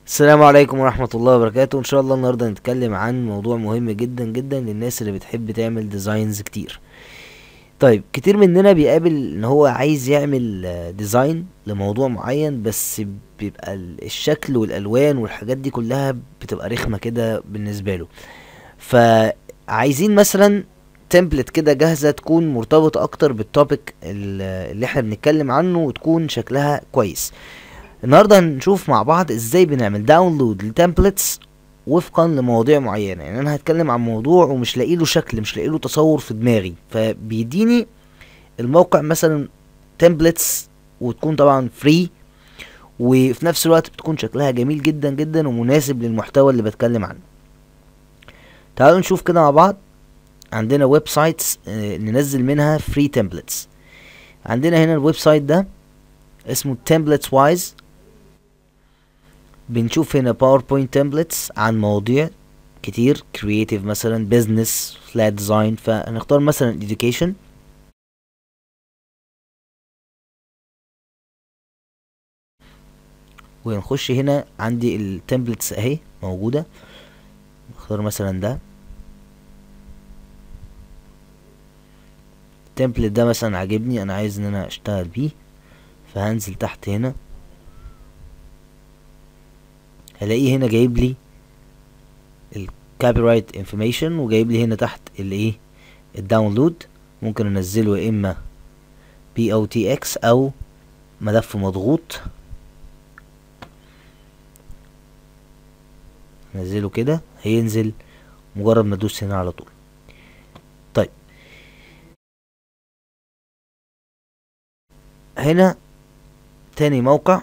السلام عليكم ورحمة الله وبركاته ان شاء الله النهاردة نتكلم عن موضوع مهم جدا جدا للناس اللي بتحب تعمل ديزاينز كتير طيب كتير مننا بيقابل ان هو عايز يعمل آه، ديزاين لموضوع معين بس بيبقى ال- الشكل والالوان والحاجات دي كلها بتبقى رخمة كده بالنسبة له فعايزين مثلا تمبلت كده جاهزة تكون مرتبطة اكتر بالتوبيك ال- اللي احنا بنتكلم عنه وتكون شكلها كويس النهارده هنشوف مع بعض ازاي بنعمل داونلود لتمبلتس وفقا لمواضيع معينه يعني انا هتكلم عن موضوع ومش لاقي له شكل مش لاقي له تصور في دماغي فبيديني الموقع مثلا تمبلتس وتكون طبعا فري وفي نفس الوقت بتكون شكلها جميل جدا جدا ومناسب للمحتوى اللي بتكلم عنه تعالوا نشوف كده مع بعض عندنا ويب سايتس آه، ننزل منها فري تمبلتس عندنا هنا الويب سايت ده اسمه templates وايز بنشوف هنا باوربوينت تمبلتس عن مواضيع كتير كرييتيف مثلا بزنس فلات ديزاين فهنختار مثلا education ونخش هنا عندي التمبلتس اهي موجودة نختار مثلا ده التمبلت ده مثلا عاجبني انا عايز ان انا اشتغل بيه فهنزل تحت هنا هلاقيه هنا جايب لي الكوبي رايت انفورميشن وجايب لي هنا تحت الايه الداونلود ممكن انزله يا اما بي او تي اكس او ملف مضغوط انزله كده هينزل مجرد ما ادوس هنا على طول طيب هنا تاني موقع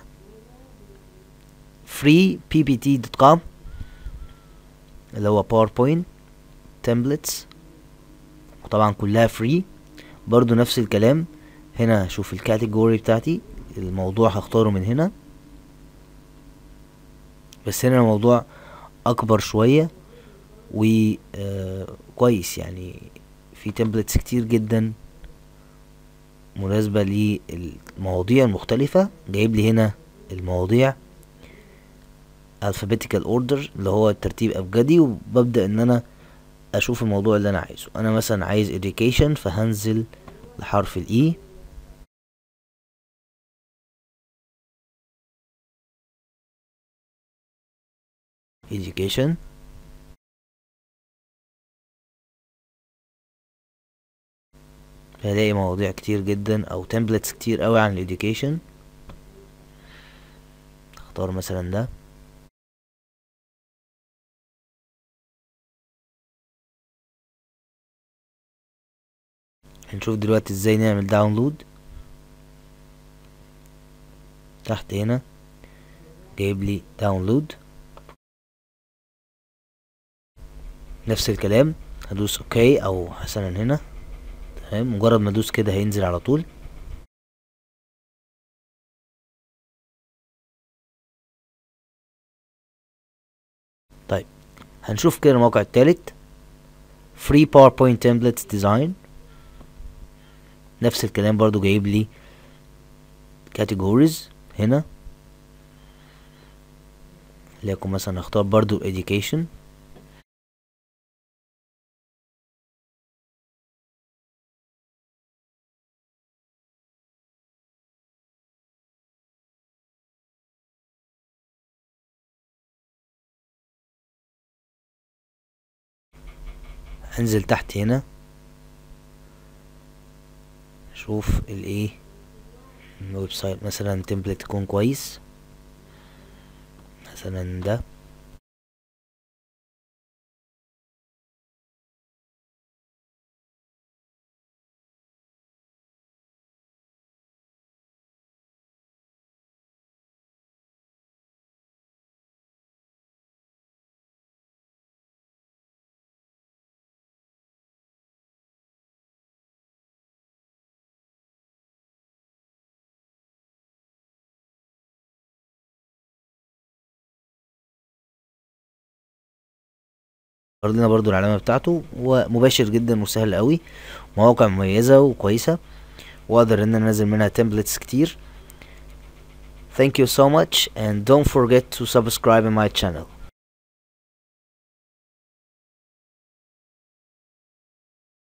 freeppt.com اللي هو باوربوينت تمبلتس وطبعا كلها فري برضو نفس الكلام هنا شوف الكاتيجوري بتاعتي الموضوع هختاره من هنا بس هنا الموضوع اكبر شوية و آه كويس يعني في تمبلتس كتير جدا مناسبة للمواضيع المختلفة جايب لي هنا المواضيع alphabetical order اللي هو الترتيب أبجدي وببدأ إن أنا أشوف الموضوع اللي أنا عايزه أنا مثلا عايز education فهنزل لحرف ال E education هلاقي مواضيع كتير جدا او templates كتير قوي عن الeducation اختار مثلا ده هنشوف دلوقتي ازاي نعمل داونلود تحت هنا جايب لي داونلود نفس الكلام هدوس اوكي او مثلا هنا تمام مجرد ما ادوس كده هينزل على طول طيب هنشوف كده الموقع التالت free powerpoint templates design نفس الكلام برضو جايب لي categories هنا ليكن مثلا اختار برضو education هنزل تحت هنا شوف الايه الويب سايت مثلا تمبلت يكون كويس مثلا ده ظهر لنا برضو العلامة بتاعته ومباشر جدا وسهل قوي مواقع مميزة وكويسة واقدر ان انا انزل منها تمبلتس كتير thank you so much and don't forget to subscribe in my channel